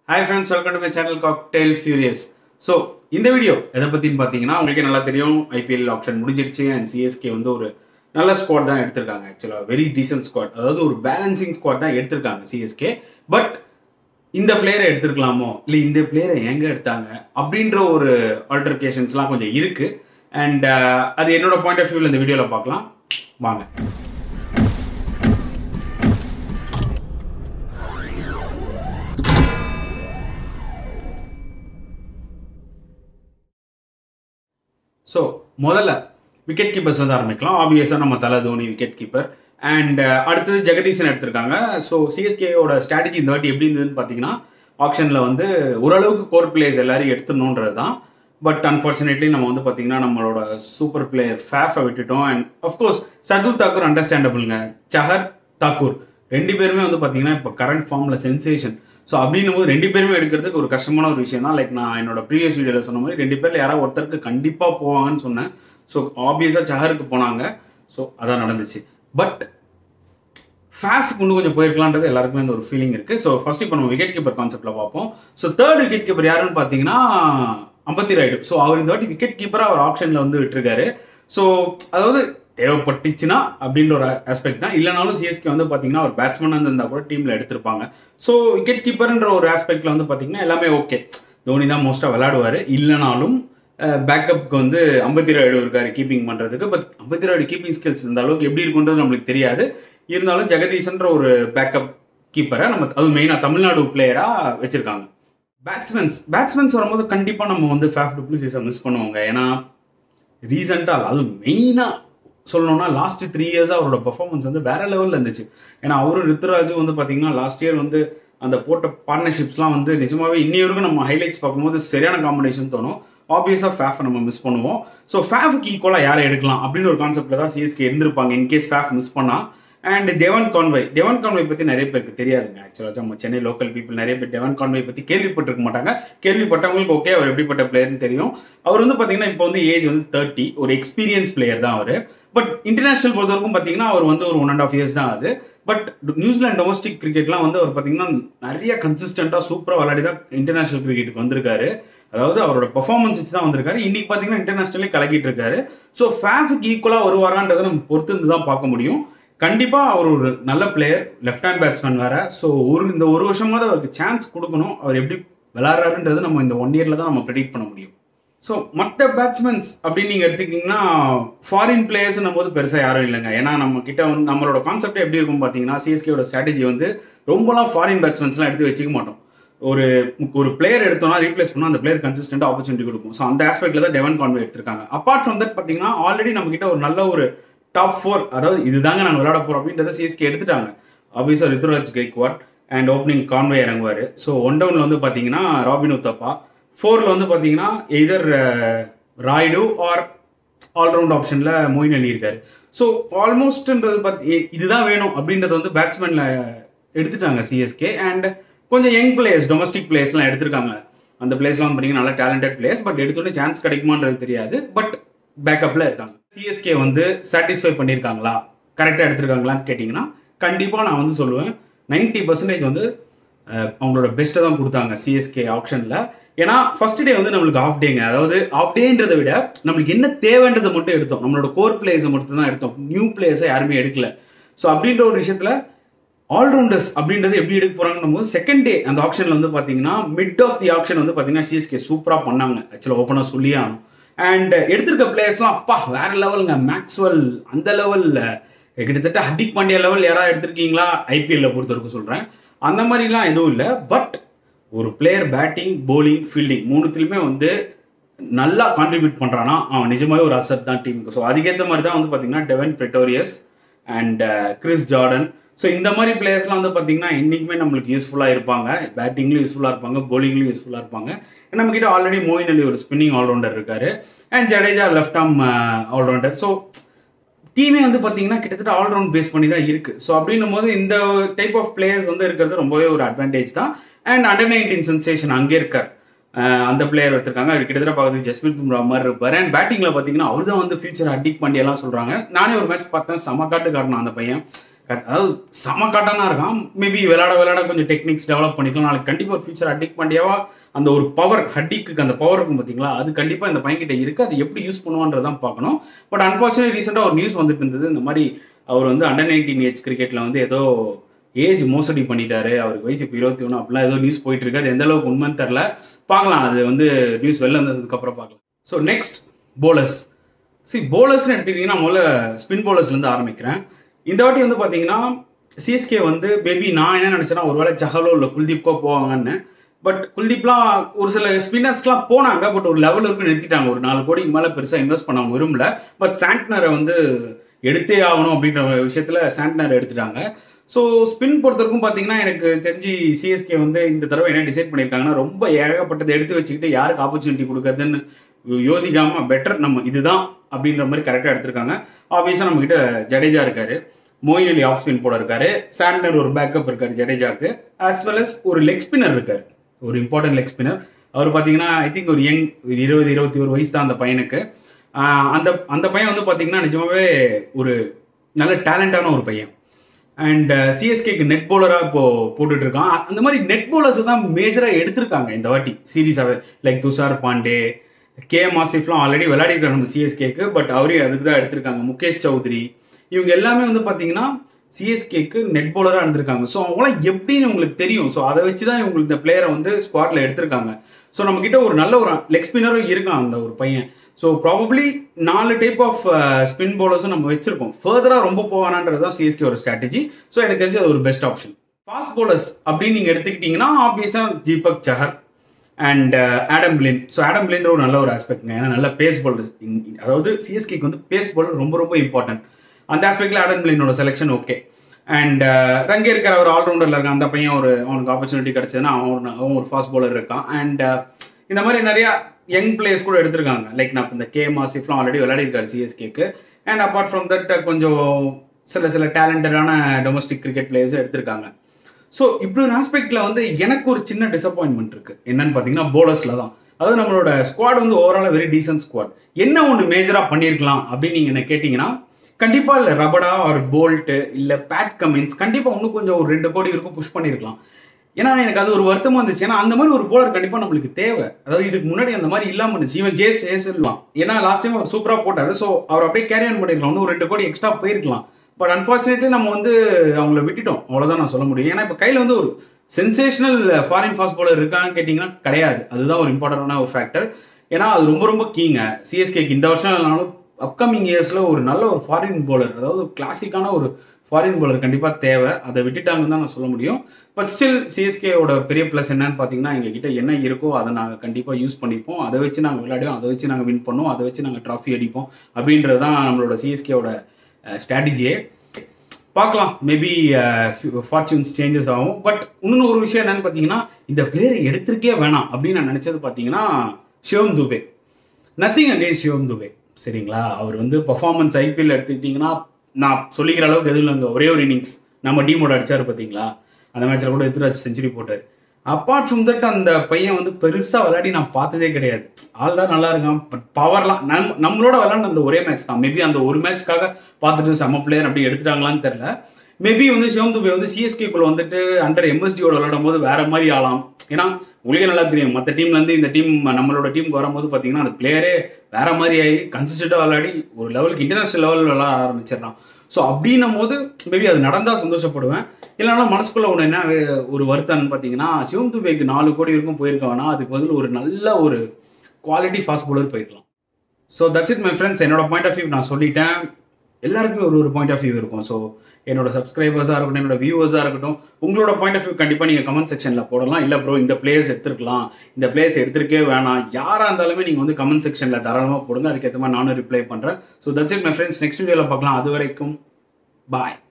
hi friends welcome to my channel cocktail furious so இந்த video எதை பற்றின்னு பார்த்தீங்கன்னா உங்களுக்கே நல்லா தெரியும் ஐபிஎல் ஆப்ஷன் முடிஞ்சிருச்சு அண்ட் சிஎஸ்கே வந்து ஒரு நல்ல ஸ்குவாட் தான் எடுத்திருக்காங்க ஆக்சுவலாக வெரி டீசென்ட் ஸ்குவாட் அதாவது ஒரு பேலன்சிங் ஸ்குவாட் தான் எடுத்திருக்காங்க சிஎஸ்கே பட் இந்த பிளேயரை எடுத்திருக்கலாமோ இல்லை இந்த பிளேயரை எங்கே எடுத்தாங்க அப்படின்ற ஒரு ஆல்டர்கேஷன்ஸ்லாம் கொஞ்சம் இருக்கு அண்ட் அது என்னோட பாயிண்ட் ஆஃப் வியூவில் இந்த வீடியோவில் பார்க்கலாம் வாங்க ஸோ முதல்ல விக்கெட் கீப்பர்ஸ் வந்து ஆரம்பிக்கலாம் ஆப்வியஸாக நம்ம தலை தோனி விக்கெட் கீப்பர் அண்ட் அடுத்தது ஜெகதீசன் எடுத்திருக்காங்க ஸோ சிஎஸ்கேயோட ஸ்ட்ராட்டஜி இந்த வாட்டி எப்படி இருந்ததுன்னு பார்த்தீங்கன்னா ஆப்ஷனில் வந்து ஓரளவுக்கு கோர் பிளேயர்ஸ் எல்லாரையும் எடுத்துடணுன்றது தான் பட் அன்ஃபார்ச்சுனேட்லி நம்ம வந்து பார்த்தீங்கன்னா நம்மளோட சூப்பர் பிளேயர் ஃபேஃபை விட்டுட்டோம் அண்ட் அஃப்கோர்ஸ் சதுல் தாக்கூர் அண்டர்ஸ்டாண்டபிள்ங்க சஹர் தாக்கூர் ரெண்டு பேருமே வந்து பார்த்தீங்கன்னா இப்போ கரண்ட் ஃபார்மில் சென்சேஷன் ஸோ அப்படின்னும் போது ரெண்டு பேருமே எடுக்கிறதுக்கு ஒரு கஷ்டமான ஒரு விஷயம் தான் லைக் நான் என்னோட ப்ரீவியஸ் வீடியோவில் சொன்ன மாதிரி ரெண்டு பேரில் யாராவது ஒருத்தருக்கு கண்டிப்பாக போவாங்கன்னு சொன்னேன் ஸோ ஆப்வியஸாக சஹருக்கு போனாங்க ஸோ அதான் நடந்துச்சு பட் ஃபேஃப்க்கு இன்னும் கொஞ்சம் போயிருக்கலான்றது எல்லாருக்குமே அந்த ஒரு ஃபீலிங் இருக்கு ஸோ ஃபர்ஸ்ட் இப்போ நம்ம விக்கெட் கீப்பர் கான்செப்ட்ல பார்ப்போம் ஸோ தேர்ட் விக்கெட் கீப்பர் யாருன்னு பார்த்தீங்கன்னா அம்பத்தி ராய்டு ஸோ அவர் இந்த வாட்டி விக்கெட் கீப்பராக அவர் ஆப்ஷனில் வந்து விட்டுருக்காரு ஸோ அதாவது தேவைப்பட்டுச்சுன்னா அப்படின்ற ஒரு ஆஸ்பெக்ட் தான் இல்லைனாலும் சிஎஸ்கே வந்து பார்த்தீங்கன்னா ஒரு பேட்ஸ்மேனாக இருந்தால் கூட டீமில் எடுத்திருப்பாங்க ஸோ விக்கெட் கீப்பர்ன்ற ஒரு ஆஸ்பெக்ட்ல வந்து பார்த்தீங்கன்னா எல்லாமே ஓகே தோனி தான் மோஸ்ட்டாக விளையாடுவார் இல்லைனாலும் பேக்கப்புக்கு வந்து அம்பத்தி ராய்டு இருக்காரு கீப்பிங் பண்ணுறதுக்கு பட் அம்பத்தி ராய்டு கீப்பிங் ஸ்கில்ஸ் இந்த அளவுக்கு எப்படி இருக்குன்றது நம்மளுக்கு தெரியாது இருந்தாலும் ஜெகதீசன்ற ஒரு பேக்கப் கீப்பரை நம்ம அது மெயினாக தமிழ்நாடு பிளேயராக வச்சிருக்காங்க பேட்ஸ்மேன்ஸ் பேட்ஸ்மேன்ஸ் வரும்போது கண்டிப்பாக நம்ம வந்து ஃபேஃப் டுப்ளிசிஸை மிஸ் பண்ணுவாங்க ஏன்னா ரீசெண்டாக அது மெயினாக சொல்லணும்னா லாஸ்ட் த்ரீ இயர்ஸாக அவரோட பர்ஃபார்மன்ஸ் வந்து வேற லெவலில் இருந்துச்சு ஏன்னா அவரும் ரித்துராஜும் வந்து பார்த்தீங்கன்னா லாஸ்ட் இயர் வந்து அந்த போட்ட பார்ட்னர்ஷிப்ஸ்லாம் வந்து நிஜமாவே இன்னி வரைக்கும் நம்ம ஹைலைட்ஸ் பார்க்கும்போது சரியான காம்பினேஷன் தோணும் ஆப்வியஸாக ஃபேஃபை நம்ம மிஸ் பண்ணுவோம் ஸோ ஃபேஃபுக்கு ஈக்குவலாக யாரை எடுக்கலாம் அப்படின்னு ஒரு கான்செப்ட்ல தான் சிஎஸ்கே இருந்திருப்பாங்க இன்கேஸ் ஃபேஃப் மிஸ் பண்ணால் அண்ட் டெவன் கான்வை டெவன் கான்வை பற்றி நிறைய பேருக்கு தெரியாதுங்க ஆக்சுவலாக நம்ம சென்னை லோக்கல் பீப்புள் நிறைய பேர் டெவன் கான்வை பற்றி கேள்விப்பட்டிருக்க மாட்டாங்க கேள்விப்பட்டவங்களுக்கு ஓகே அவர் எப்படிப்பட்ட பிளேயர்னு தெரியும் அவர் வந்து பார்த்தீங்கன்னா இப்போ வந்து ஏஜ் வந்து தேர்ட்டி ஒரு எக்ஸ்பீரியன்ஸ் பிளேயர் தான் அவர் பட் இன்டர்நேஷனல் பொறுத்தவரைக்கும் பார்த்தீங்கன்னா அவர் வந்து ஒரு ஒன் அண்ட் ஆஃப் இயர்ஸ் தான் அது பட் நியூசிலாந்து டொமஸ்டிக் கிரிக்கெட்லாம் வந்து அவர் பார்த்தீங்கன்னா நிறைய கன்சிஸ்டண்டாக சூப்பராக விளையாடி தான் இன்டர்நேஷனல் கிரிக்கெட்டுக்கு வந்திருக்காரு அதாவது அவரோட பெர்ஃபார்மன்ஸ் வச்சு தான் வந்திருக்காரு இன்னைக்கு பார்த்தீங்கன்னா இன்டர்நேஷனலே கலக்கிட்டு இருக்காரு ஸோ ஃபேஃபுக்கு ஈக்குவலாக வருவாரான்றதை நம்ம பொறுத்து இருந்து தான் பார்க்க முடியும் கண்டிப்பாக அவர் ஒரு நல்ல பிளேயர் லெஃப்ட் ஹேண்ட் பேட்ஸ்மேன் வேற ஸோ ஒரு இந்த ஒரு வருஷமாவது அவருக்கு சான்ஸ் கொடுக்கணும் அவர் எப்படி விளாட்றாருன்றது நம்ம இந்த ஒன் இயர்ல தான் நம்ம ப்ரெடிக்ட் பண்ண முடியும் ஸோ மற்ற பேட்ஸ்மேன்ஸ் அப்படின்னு நீங்கள் எடுத்துக்கிட்டிங்கன்னா ஃபாரின் பிளேயர்ஸ்னும் போது பெருசாக யாரும் இல்லைங்க ஏன்னா நம்ம கிட்ட வந்து நம்மளோட கான்செப்ட் எப்படி இருக்கும் பார்த்தீங்கன்னா சிஎஸ்கேயோட ஸ்ட்ராட்டஜி வந்து ரொம்பலாம் ஃபாரின் பேட்ஸ்மேன்ஸ்லாம் எடுத்து வச்சுக்க மாட்டோம் ஒரு ஒரு பிளேயர் எடுத்தோம்னா ரீப்ளேஸ் பண்ணால் அந்த பிளேயர் கன்சிஸ்டன்ட் ஆப்பர்ச்சுனிட்டி கொடுக்கும் ஸோ அந்த ஆஸ்பெக்ட்ல தான் டெவன் கான்வே எடுத்திருக்காங்க அப்பார்ட் ஃப்ரம் தட் பார்த்தீங்கன்னா ஆல்ரெடி நம்ம கிட்ட ஒரு நல்ல ஒரு டாப் ஃபோர் அதாவது இதுதாங்க நாங்கள் விளையாட போகிறோம் அப்படின்றத சிஎஸ்கே எடுத்துட்டாங்க ஆப்வியஸாக Ruturaj Gaikwad and opening Conway இறங்குவார் ஸோ ஒன் டவுனில் வந்து பார்த்தீங்கன்னா ராபின் உத்தப்பா ஃபோரில் வந்து பார்த்தீங்கன்னா எதர் ராய்டு ஆர் ஆல்ரவுண்ட் ஆப்ஷனில் மொயின் அலி இருக்காரு ஸோ ஆல்மோஸ்ட்ன்றது பார்த்து இதுதான் வேணும் அப்படின்றது வந்து பேட்ஸ்மேனில் எடுத்துட்டாங்க சிஎஸ்கே அண்ட் கொஞ்சம் யங் பிளேயர்ஸ் டொமஸ்டிக் பிளேயர்ஸ்லாம் எடுத்திருக்காங்க அந்த பிளேஸ்லாம் பார்த்தீங்கன்னா நல்லா டேலண்டட் பிளேயர்ஸ் பட் எடுத்தோடனே சான்ஸ் கிடைக்குமான்றது தெரியாது பட் பேக்கப்பில் இருக்காங்க சிஎஸ்கே வந்து சாட்டிஸ்ஃபை பண்ணியிருக்காங்களா கரெக்டாக எடுத்திருக்காங்களான்னு கேட்டிங்கன்னா கண்டிப்பாக நான் வந்து சொல்லுவேன் நைன்டி பர்சன்டேஜ் வந்து அவங்களோட பெஸ்ட்டை தான் கொடுத்தாங்க சிஎஸ்கே ஆப்ஷனில் ஏன்னா ஃபர்ஸ்ட் டே வந்து நம்மளுக்கு ஆஃப் டேங்க அதாவது ஆஃப் டேன்றதை விட நம்மளுக்கு என்ன தேவைன்றதை மட்டும் எடுத்தோம் நம்மளோட கோர் பிளேயர்ஸை மட்டும் தான் எடுத்தோம் நியூ பிளேயர்ஸை யாருமே எடுக்கல ஸோ அப்படின்ற ஒரு விஷயத்தில் ஆல்ரவுண்டர்ஸ் அப்படின்றது எப்படி எடுக்க போறாங்கன்னும் போது செகண்ட் டே அந்த ஆப்ஷன்ல வந்து பாத்தீங்கன்னா மிட் ஆஃப் தி ஆப்ஷன் வந்து பாத்தீங்கன்னா சிஎஸ்கே சூப்பரா பண்ணாங்க ஆக்சுவலாக ஓப்பனாக சொல்லியே ஆகணும் அண்ட் எடுத்திருக்க பிளேயர்ஸ்லாம் அப்பா வேற லெவலுங்க மேக்ஸ்வெல் அந்த லெவலில் கிட்டத்தட்ட ஹர்திக் பாண்டியா லெவல் யாராவது எடுத்திருக்கீங்களா ஐபிஎல்ல பொறுத்த வரைக்கும் சொல்றேன் அந்த மாதிரிலாம் எதுவும் இல்லை பட் ஒரு பிளேயர் பேட்டிங் போலிங் ஃபீல்டிங் மூணுத்துலையுமே வந்து நல்லா கான்ட்ரிபியூட் பண்ணுறான்னா அவன் நிஜமாவே ஒரு அசட் தான் டீமுக்கு ஸோ அதுக்கேற்ற மாதிரி தான் வந்து பார்த்தீங்கன்னா Devon Pretorius and Chris Jordan so இந்த மாதிரி பிளேயர்ஸ்லாம் வந்து பார்த்தீங்கன்னா என்றைக்குமே நம்மளுக்கு யூஸ்ஃபுல்லாக இருப்பாங்க பேட்டிங்லையும் யூஸ்ஃபுல்லாக இருப்பாங்க போலிங்லையும் யூஸ்ஃபுல்லாக இருப்பாங்க நம்ம கிட்ட ஆல்ரெடி மோயின் அலி ஒரு ஸ்பின்னிங் ஆல்ரவுண்டர் இருக்காரு and Jadeja left arm allrounder so டீமே வந்து பார்த்தீங்கன்னா கிட்டத்தட்ட ஆல்ரவுண்ட் பேஸ் பண்ணி தான் இருக்கு ஸோ அப்படின்னும் போது இந்த டைப் ஆஃப் பிளேயர்ஸ் வந்து இருக்கிறது ரொம்பவே ஒரு அட்வான்டேஜ் தான் அண்ட் அண்டர் நைன்டீன் சென்சேஷன் அங்கே இருக்கார் அந்த பிளேயர் வச்சிருக்காங்க அவர் கிட்டத்தட்ட பார்க்கறதுக்கு ஜஸ்பிரித் பும்ரா மாதிரி இருப்பார் அண்ட் பேட்டிங்ல பார்த்தீங்கன்னா அவர் தான் வந்து ஃபியூச்சர் அடிக் பண்ணியெல்லாம் சொல்றாங்க நானே ஒரு மேட்ச் பார்த்தேன் செம காட்டு காட்டணும் அந்த பையன் அதாவது செம காட்டானா இருக்கான் மேபி விளையாட விளையாட கொஞ்சம் டெக்னிக்ஸ் டெவலப் பண்ணிக்கலாம் நாளைக்கு கண்டிப்பாக ஒரு ஃபியூச்சர் ஹட்டிக் பாண்டியாவா அந்த ஒரு பவர் ஹட்டிக்கு அந்த பவர் இருக்கும் பார்த்தீங்களா அது கண்டிப்பாக இந்த பையன்கிட்ட இருக்கு அது எப்படி யூஸ் பண்ணுவான்றதான் பார்க்கணும் பட் அன்ஃபார்ச்சுனேட் ரீசெண்டாக ஒரு நியூஸ் வந்துட்டு இருந்தது இந்த மாதிரி அவர் வந்து அண்டர் நைன்டீன் ஏஜ் கிரிக்கெட்ல வந்து ஏதோ ஏஜ் மோசடி பண்ணிட்டாரு அவருக்கு வயசு இப்போ இருபத்தி ஒன்று அப்படிலாம் ஏதோ நியூஸ் போயிட்டு இருக்கு அது எந்த அளவுக்கு உண்மைன்னு தெரில பார்க்கலாம் அது வந்து நியூஸ் வெளில வந்ததுக்கு அப்புறம் பார்க்கலாம் ஸோ நெக்ஸ்ட் போலர்ஸ் சி போலர்ஸ்னு எடுத்துக்கிட்டிங்கன்னா முதல்ல ஸ்பின் போலர்ஸ்லேருந்து ஆரம்பிக்கிறேன் இந்த வாட்டி வந்து பார்த்தீங்கன்னா சிஎஸ்கே வந்து பேபி நான் என்ன நினச்சேன்னா ஒருவேளை சஹலோ இல்லை குல்தீப்கோ போவாங்கன்னு பட் குல்தீப்லாம் ஒரு சில ஸ்பின்னர்ஸ்க்குலாம் போனாங்க பட் ஒரு லெவல் வரைக்கும் நிறுத்திட்டாங்க ஒரு நாலு கோடிக்கு மேலே பெருசாக இன்வெஸ்ட் பண்ண விரும்பல பட் சாண்ட்னரை வந்து எடுத்தே ஆகணும் அப்படின்ற விஷயத்தில் சாண்ட்னர் எடுத்துட்டாங்க ஸோ ஸ்பின் பொறுத்தவரைக்கும் பார்த்தீங்கன்னா எனக்கு தெரிஞ்சு சிஎஸ்கே வந்து இந்த தடவை என்ன டிசைட் பண்ணியிருக்காங்கன்னா ரொம்ப ஏகப்பட்டதை எடுத்து வச்சுக்கிட்டு யாருக்கு ஆப்பர்ச்சுனிட்டி கொடுக்கறதுன்னு யோசிக்காம பெட்டர் நம்ம இதுதான் அப்படின்ற மாதிரி கரெக்டாக எடுத்திருக்காங்க ஆப்வியஸாக நம்ம கிட்ட ஜடேஜா இருக்காரு மோயின் அலி ஆஃப் ஸ்பின் போட இருக்காரு சாண்ட்னர் ஒரு பேக்கப் இருக்காரு ஜடேஜாக்கு ஆஸ் வெல் அஸ் ஒரு லெக் ஸ்பின்னர் இருக்காரு ஒரு இம்பார்ட்டன்ட் லெக் ஸ்பின்னர் அவர் பார்த்தீங்கன்னா ஐ திங்க் ஒரு யங் இருபது இருபத்தி ஒரு வயசு தான் அந்த பையனுக்கு ஆஹ் அந்த அந்த பையன் வந்து பார்த்தீங்கன்னா நிஜமாவே ஒரு நல்ல டேலண்டான ஒரு பையன் அண்ட் சிஎஸ்கேக்கு நெட் போலராக இப்போ போட்டுட்டு இருக்கான் அந்த மாதிரி நெட் போலர்ஸ் தான் மேஜராக எடுத்திருக்காங்க இந்த வாட்டி சீரீஸாகவே like Tushar Pande K M ஆசிஃப்லாம் ஆல்ரெடி விளையாடிருக்காங்க நம்ம சிஎஸ்கேக்கு பட் அவரையும் அதுக்கு தான் எடுத்திருக்காங்க முகேஷ் சௌத்ரி இவங்க எல்லாமே வந்து பார்த்தீங்கன்னா சிஎஸ்கேக்கு நெட் போலராக இருந்திருக்காங்க ஸோ அவங்களாம் எப்படின்னு உங்களுக்கு தெரியும் ஸோ அதை வச்சு தான் இவங்களுக்கு இந்த பிளேயரை வந்து ஸ்குவாட்ல எடுத்திருக்காங்க ஸோ நம்ம கிட்ட ஒரு நல்ல ஒரு லெக் ஸ்பின்னரும் இருக்கான் அந்த ஒரு பையன் ஸோ ப்ராபப்ளி நாலு டைப் ஆஃப் ஸ்பின் பவுலர்ஸும் நம்ம வச்சிருக்கோம் ஃபர்தராக ரொம்ப போவானான்றது தான் சிஎஸ்கே ஒரு ஸ்ட்ராட்டஜி ஸோ எனக்கு தெரிஞ்சு அது ஒரு பெஸ்ட் ஆப்ஷன் ஃபாஸ்ட் பவுலர்ஸ் அப்படின்னு நீங்கள் எடுத்துக்கிட்டிங்கன்னா ஆப்வியஸாக Deepak Chahar and Adam Milne so Adam பிளின்ற ஒரு நல்ல ஒரு ஆஸ்பெக்ட்ங்க ஏன்னா நல்ல பேஸ் பவுலர் அதாவது சிஎஸ்கேக்கு வந்து பேஸ் பவுலர் ரொம்ப ரொம்ப இம்பார்ட்டன்ட் அந்த ஆஸ்பெக்ட்ல ஆடம் பிளினோட செலெக்ஷன் ஓகே அண்ட் ரங்கே இருக்கிற ஒரு ஆல்ரவுண்டர்ல இருக்கான் அந்த பையன் ஒரு அவனுக்கு ஆப்பர்ச்சுனிட்டி கிடைச்சதுன்னா அவன் ஒரு அவன் ஒரு ஃபாஸ்ட் பவுலர் இருக்கான் அண்ட் இந்த மாதிரி நிறைய யங் பிளேயர்ஸ் கூட எடுத்திருக்காங்க லைக் நான் இந்த கே மாசிஃப்லாம் ஆல்ரெடி விளையாடிருக்காரு சிஎஸ்கேக்கு அண்ட் அப்பார்ட் ஃப்ரம் தட் கொஞ்சம் சில சில டேலண்டடான டொமஸ்டிக் கிரிக்கெட் பிளேயர்ஸும் எடுத்திருக்காங்க ஸோ இப்படி ஒரு ஆஸ்பெக்ட்ல வந்து எனக்கு ஒரு சின்ன டிசப்பாயின்மெண்ட் இருக்கு என்னன்னு பார்த்தீங்கன்னா போலர்ஸ்ல தான் அதாவது நம்மளோட ஸ்குவாட் வந்து ஓவராலாக வெரி டீசன்ட் ஸ்குவாட் என்ன ஒன்று மேஜராக பண்ணியிருக்கலாம் அப்படின்னு நீங்கள் என்ன கேட்டிங்கன்னா கண்டிப்பாக இல்லை ரபடா ஒரு போல்ட்டு இல்லை பேட் கமின்ஸ் கண்டிப்பாக இன்னும் கொஞ்சம் ஒரு ரெண்டு கோடி இருக்கும் புஷ் பண்ணியிருக்கலாம் ஏன்னா எனக்கு அது ஒரு வருத்தமாக இருந்துச்சு ஏன்னா அந்த மாதிரி ஒரு போலர் கண்டிப்பாக நம்மளுக்கு தேவை அதாவது இதுக்கு முன்னாடி அந்த மாதிரி இல்லாமல் இருந்துச்சு இவன் ஜேஸ் ஏசல்லாம் ஏன்னா லாஸ்ட் டைம் அவர் சூப்பராக போட்டார் ஸோ அவர் அப்படியே கேரி ஆன் பண்ணிருக்கலாம் இன்னும் ஒரு ரெண்டு கோடி எக்ஸ்ட்ரா போயிருக்கலாம் பட் அன்ஃபார்ச்சுனேட்லி நம்ம வந்து அவங்கள விட்டுட்டோம் அவ்வளோதான் நான் சொல்ல முடியும் ஏன்னா இப்போ கையில் வந்து ஒரு சென்சேஷனல் ஃபாரின் ஃபாஸ்ட் பவுலர் இருக்கான்னு கேட்டிங்கன்னா கிடையாது அதுதான் ஒரு இம்பார்ட்டண்டான ஒரு ஃபேக்டர் ஏன்னா அது ரொம்ப ரொம்ப கீங்க சிஎஸ்கேக்கு இந்த வருஷம் இல்லைனாலும் அப்கமிங் இயர்ஸில் ஒரு நல்ல ஒரு ஃபாரின் பவுலர் அதாவது கிளாசிக்கான ஒரு ஃபாரின் பவுலர் கண்டிப்பாக தேவை அதை விட்டுட்டாங்கன்னு தான் நான் சொல்ல முடியும் பட் ஸ்டில் சிஎஸ்கேவோட பெரிய ப்ளஸ் என்னன்னு பார்த்தீங்கன்னா எங்ககிட்ட என்ன இருக்கோ அதை நாங்கள் கண்டிப்பாக யூஸ் பண்ணிப்போம் அதை வச்சு நாங்கள் விளையாடுவோம் அதை வச்சு நாங்கள் வின் பண்ணுவோம் அதை வச்சு நாங்கள் ட்ராஃபி அடிப்போம் அப்படின்றது தான் நம்மளோட சிஎஸ்கேவோட ஸ்ட்ராட்டஜியே பார்க்கலாம் மேபி ஃபார்ச்சூன்ஸ் சேஞ்சஸ் ஆகும் பட் இன்னொன்று ஒரு விஷயம் என்னன்னு பார்த்தீங்கன்னா இந்த பிளேயரை எடுத்திருக்கே வேணாம் அப்படின்னு நான் நினச்சது பார்த்தீங்கன்னா சிவம் துபே நத்திங் அகேன்ஸ்ட் சிவம் துபே சரிங்களா அவர் வந்து பர்ஃபார்மன்ஸ் ஐபிஎல் எடுத்துக்கிட்டிங்கன்னா நான் சொல்லிக்கிற அளவுக்கு எதுவும் இல்லைங்க ஒரே ஒரு இன்னிங்ஸ் நம்ம டீமோட அடிச்சாரு பார்த்தீங்களா அந்த மேட்ச்சில் கூட எதிராஜ் செஞ்சுரி போட்டார் அப்பார்ட் ஃப்ரம் தட் அந்த பையன் வந்து பெருசாக விளையாடி நான் பார்த்ததே கிடையாது ஆள் தான் நல்லா இருக்கான் பட் பவர்லாம் நம் நம்மளோட விளையாண்ட அந்த ஒரே மேட்ச் தான் மேபி அந்த ஒரு மேட்ச்க்காக பார்த்துட்டு செம்ம பிளேயர் அப்படி எடுத்துட்டாங்களான்னு தெரில மேபி வந்து சிவம் துபே வந்து சிஎஸ்கேக்குள்ள வந்துட்டு அண்டர் எம்எஸ்டியோட விளையாடும் போது வேற மாதிரி ஆகலாம் ஏன்னா உங்களுக்கே நல்லா தெரியும் மற்ற டீம்ல இருந்து இந்த டீம் நம்மளோட டீமுக்கு வரும்போது பார்த்தீங்கன்னா அந்த பிளேயரே வேற மாதிரி ஆகி கன்சிஸ்டண்டாக விளையாடி ஒரு லெவலுக்கு இன்டர்நேஷனல் லெவலில் விளையாட ஆரம்பிச்சிடலாம் ஸோ அப்படின்னும் போது மேபி அது நடந்தால் சந்தோஷப்படுவேன் இல்லைனா மனசுக்குள்ள ஒன்று என்ன ஒரு வருத்தம்னு பார்த்தீங்கன்னா சிவம் துபேக்கு நாலு கோடி வரைக்கும் போயிருக்க வேணா அதுக்கு பதில் ஒரு நல்ல ஒரு குவாலிட்டி ஃபாஸ்ட் பவுலர் போயிருக்கலாம் so that's it my friends என்னோட பாயிண்ட் ஆஃப் வியூ நான் சொல்லிட்டேன் எல்லாருக்குமே ஒரு ஒரு பாயிண்ட் ஆஃப் வியூ இருக்கும் ஸோ என்னோட சப்ஸ்கிரைபர்ஸாக இருக்கட்டும் என்னோட வியூவர்ஸாக இருக்கட்டும் உங்களோட பாயிண்ட் ஆஃப் வியூ கண்டிப்பாக நீங்கள் கமெண்ட் செக்ஷனில் போடலாம் இல்லை ப்ரோ இந்த பிளேயர்ஸ் எடுத்துருக்கலாம் இந்த பிளேயர்ஸ் எடுத்திருக்கே வேணாம் யாராக இருந்தாலுமே நீங்கள் வந்து கமெண்ட் செக்ஷனில் தாராளமாக போடுங்க அதுக்கேற்ற மாதிரி நானும் ரிப்ளை பண்ணுறேன் so that's it my friends next வீடியோவில் பார்க்கலாம் அது வரைக்கும் பாய்